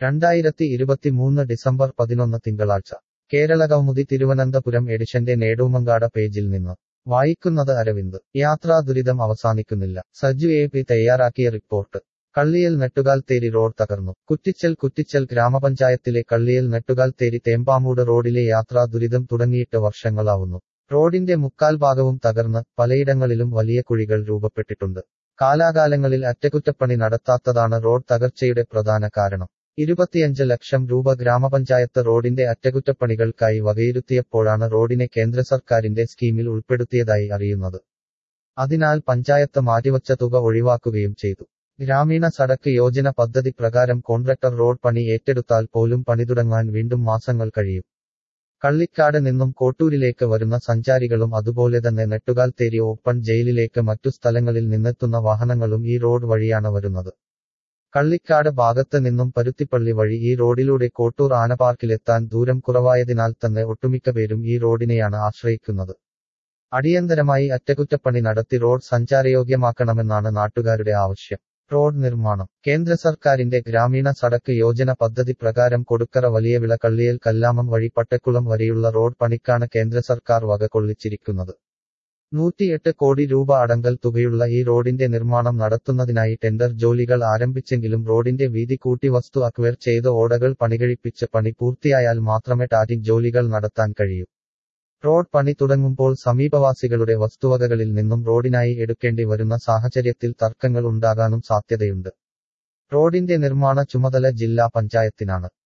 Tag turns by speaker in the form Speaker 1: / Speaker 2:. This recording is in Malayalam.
Speaker 1: രണ്ടായിരത്തി ഇരുപത്തിമൂന്ന് ഡിസംബർ പതിനൊന്ന് തിങ്കളാഴ്ച കേരളകൗമുദി തിരുവനന്തപുരം എഡിഷന്റെ നേടൂമങ്കാട പേജിൽ നിന്ന് വായിക്കുന്നത് അരവിന്ദ് യാത്രാ ദുരിതം അവസാനിക്കുന്നില്ല സജു എ പി തയ്യാറാക്കിയ റിപ്പോർട്ട് കള്ളിയൽ നെട്ടുകാൽത്തേരി റോഡ് തകർന്നു കുറ്റിച്ചൽ കുറ്റിച്ചൽ ഗ്രാമപഞ്ചായത്തിലെ കള്ളിയൽ നെട്ടുകാൽത്തേരി തേമ്പാമൂട് റോഡിലെ യാത്രാ ദുരിതം തുടങ്ങിയിട്ട് വർഷങ്ങളാവുന്നു റോഡിന്റെ മുക്കാൽ ഭാഗവും തകർന്ന് പലയിടങ്ങളിലും വലിയ കുഴികൾ രൂപപ്പെട്ടിട്ടുണ്ട് കാലാകാലങ്ങളിൽ അറ്റകുറ്റപ്പണി നടത്താത്തതാണ് റോഡ് തകർച്ചയുടെ പ്രധാന കാരണം ഇരുപത്തിയഞ്ച് ലക്ഷം രൂപ ഗ്രാമപഞ്ചായത്ത് റോഡിന്റെ അറ്റകുറ്റപ്പണികൾക്കായി വകയിരുത്തിയപ്പോഴാണ് റോഡിനെ കേന്ദ്ര സർക്കാരിന്റെ സ്കീമിൽ ഉൾപ്പെടുത്തിയതായി അറിയുന്നത് അതിനാൽ പഞ്ചായത്ത് മാറ്റിവച്ച തുക ഒഴിവാക്കുകയും ചെയ്തു ഗ്രാമീണ സടക്ക് യോജന പദ്ധതി പ്രകാരം കോൺട്രാക്ടർ റോഡ് പണി ഏറ്റെടുത്താൽ പോലും പണിതുടങ്ങാൻ വീണ്ടും മാസങ്ങൾ കഴിയും കള്ളിക്കാട് നിന്നും കോട്ടൂരിലേക്ക് വരുന്ന സഞ്ചാരികളും അതുപോലെ തന്നെ നെട്ടുകാൽത്തേരി ഓപ്പൺ ജയിലിലേക്ക് മറ്റു സ്ഥലങ്ങളിൽ നിന്നെത്തുന്ന വാഹനങ്ങളും ഈ റോഡ് വഴിയാണ് വരുന്നത് കള്ളിക്കാട് ഭാഗത്ത് നിന്നും പരുത്തിപ്പള്ളി വഴി ഈ റോഡിലൂടെ കോട്ടൂർ ആനപാർക്കിലെത്താൻ ദൂരം കുറവായതിനാൽ തന്നെ ഒട്ടുമിക്ക പേരും ഈ റോഡിനെയാണ് ആശ്രയിക്കുന്നത് അടിയന്തരമായി അറ്റകുറ്റപ്പണി നടത്തി റോഡ് സഞ്ചാരയോഗ്യമാക്കണമെന്നാണ് നാട്ടുകാരുടെ ആവശ്യം റോഡ് നിർമ്മാണം കേന്ദ്ര സർക്കാരിന്റെ ഗ്രാമീണ സടക്ക് യോജന പദ്ധതി പ്രകാരം കൊടുക്കറ വലിയവിള കള്ളിയൽ കല്ലാമം വഴി പട്ടക്കുളം വരെയുള്ള റോഡ് പണിക്കാണ് കേന്ദ്ര സർക്കാർ വക കൊള്ളിച്ചിരിക്കുന്നത് നൂറ്റിയെട്ട് കോടി രൂപ അടങ്കൽ തുകയുള്ള ഈ റോഡിന്റെ നിർമ്മാണം നടത്തുന്നതിനായി ടെൻഡർ ജോലികൾ ആരംഭിച്ചെങ്കിലും റോഡിന്റെ വീതി കൂട്ടി വസ്തു അക്വയർ ചെയ്ത് ഓടകൾ പണികഴിപ്പിച്ച് പണി പൂർത്തിയായാൽ മാത്രമേ ടാറ്റിംഗ് ജോലികൾ നടത്താൻ കഴിയൂ റോഡ് പണി തുടങ്ങുമ്പോൾ സമീപവാസികളുടെ വസ്തുവകകളിൽ നിന്നും റോഡിനായി എടുക്കേണ്ടി വരുന്ന സാഹചര്യത്തിൽ തർക്കങ്ങൾ ഉണ്ടാകാനും സാധ്യതയുണ്ട് റോഡിന്റെ നിർമ്മാണ ചുമതല ജില്ലാ പഞ്ചായത്തിനാണ്